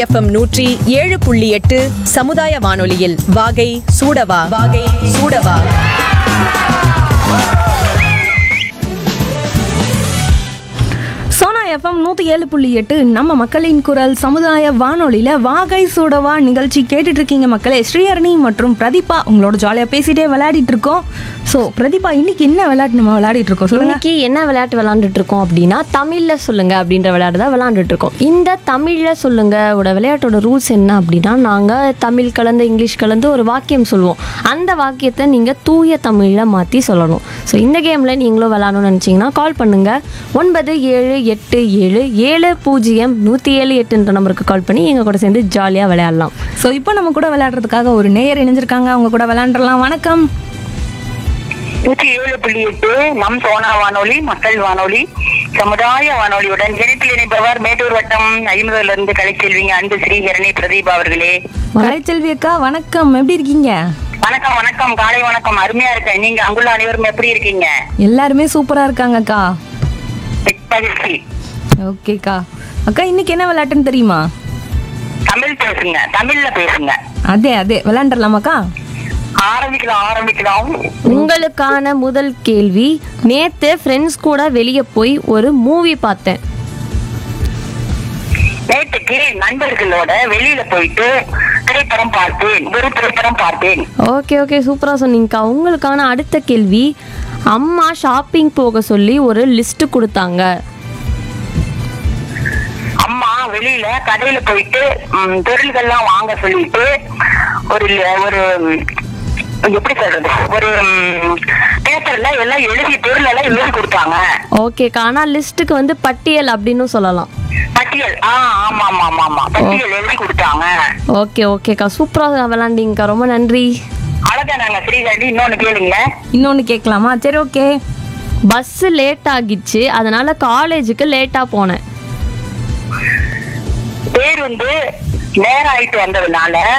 FM நூற்றி ஏழு புள்ளி எட்டு சமுதாய வானொலியில் வாகை சூடவா வாகை சூடவா சோனா எஃப்எம் நூற்றி ஏழு புள்ளி எட்டு நம்ம மக்களின் குரல் சமுதாய வானொலியில் வாகை சூடவா நிகழ்ச்சி கேட்டுட்டு இருக்கீங்க மக்களே ஸ்ரீஹரணி மற்றும் பிரதீபா உங்களோட ஜாலியாக பேசிட்டே விளையாடிட்டு இருக்கோம் ஸோ பிரதீபா இன்னைக்கு என்ன விளையாட்டு நம்ம விளையாடிட்டு இருக்கோம் சொல்லுங்க இன்னைக்கு என்ன விளையாட்டு விளையாண்டுட்டு இருக்கோம் அப்படின்னா தமிழ்ல சொல்லுங்க அப்படின்ற விளையாட்டு தான் விளையாண்டுட்டு இருக்கோம் இந்த தமிழ்ல சொல்லுங்க ஓட விளையாட்டோட ரூல்ஸ் என்ன அப்படின்னா நாங்க தமிழ் கலந்து இங்கிலீஷ் கலந்து ஒரு வாக்கியம் சொல்லுவோம் அந்த வாக்கியத்தை நீங்க தூய தமிழ்ல மாத்தி சொல்லணும் ஸோ இந்த கேம்ல நீங்களும் விளையாடணும்னு நினைச்சீங்கன்னா கால் பண்ணுங்க ஒன்பது ஏழு எட்டு ஏழு ஏழு பூஜ்ஜியம் நூற்றி ஏழு எட்டுன்ற நம்பருக்கு கால் பண்ணி எங்க கூட சேர்ந்து ஜாலியாக விளையாடலாம் ஸோ இப்போ நம்ம கூட விளையாடுறதுக்காக ஒரு நேயர் இணைஞ்சிருக்காங்க அவங்க கூட விளையாண்டுறலாம் வணக்கம் நூற்றி ஏழு புள்ளி எட்டு நம் சோனா வானொலி மக்கள் வானொலி சமுதாய வானொலியுடன் இணைப்பில் இணைப்பவர் மேட்டூர் வட்டம் ஐம்பதுல இருந்து கலைச்செல்விங்க அன்பு ஸ்ரீஹரணி பிரதீபா அவர்களே கலைச்செல்வி அக்கா வணக்கம் எப்படி இருக்கீங்க வணக்கம் வணக்கம் காலை வணக்கம் அருமையா இருக்கேன் நீங்க அங்குள்ள அனைவரும் எப்படி இருக்கீங்க எல்லாருமே சூப்பராக இருக்காங்கக்கா மகிழ்ச்சி ஓகேக்கா அக்கா இன்னைக்கு என்ன விளையாட்டுன்னு தெரியுமா தமிழ் பேசுங்க தமிழ்ல பேசுங்க அதே அதே விளையாண்டுறலாமாக்கா ஆரம்பிக்கலாம் ஆரம்பிக்கலாம் உங்களுக்கான முதல் கேள்வி நேத்து ஃப்ரெண்ட்ஸ் கூட வெளியே போய் ஒரு மூவி பார்த்தேன் நேற்றுக்கு நண்பர்களோட வெளியில போயிட்டு திரைப்படம் பார்த்தேன் ஒரு திரைப்படம் பார்த்தேன் ஓகே ஓகே சூப்பராக சொன்னீங்கக்கா உங்களுக்கான அடுத்த கேள்வி அம்மா ஷாப்பிங் போக சொல்லி ஒரு லிஸ்ட் கொடுத்தாங்க அம்மா வெளியில கடையில போயிட்டு ம், பொருள்கள்லாம் வாங்க சொல்லிட்டு ஒரு ல- ஒரு ம், எப்படி சொல்றது ஒரு பேப்பர்ல எல்லாம் எழுதி பொருள் எல்லாம் எழுதி கொடுத்தாங்க ஓகேக்கா ஆனால் லிஸ்ட்டுக்கு வந்து பட்டியல் அப்படின்னு சொல்லலாம் பட்டியல் ஆ ஆமா ஆமா ஆமா ஆமா பட்டியல் எழுதி கொடுத்தாங்க ஓகே ஓகேக்கா சூப்பராக விளாண்டிங்கக்கா ரொம்ப நன்றி அழகா நாங்க ஸ்ரீகாண்டி இன்னொன்னு கேளுங்களேன் இன்னொன்று கேட்கலாமா சரி ஓகே பஸ்ஸு லேட் ஆகிச்சு அதனால காலேஜுக்கு லேட்டாக போனேன் பேருந்து நேரம் ஆயிட்டு வந்ததுனால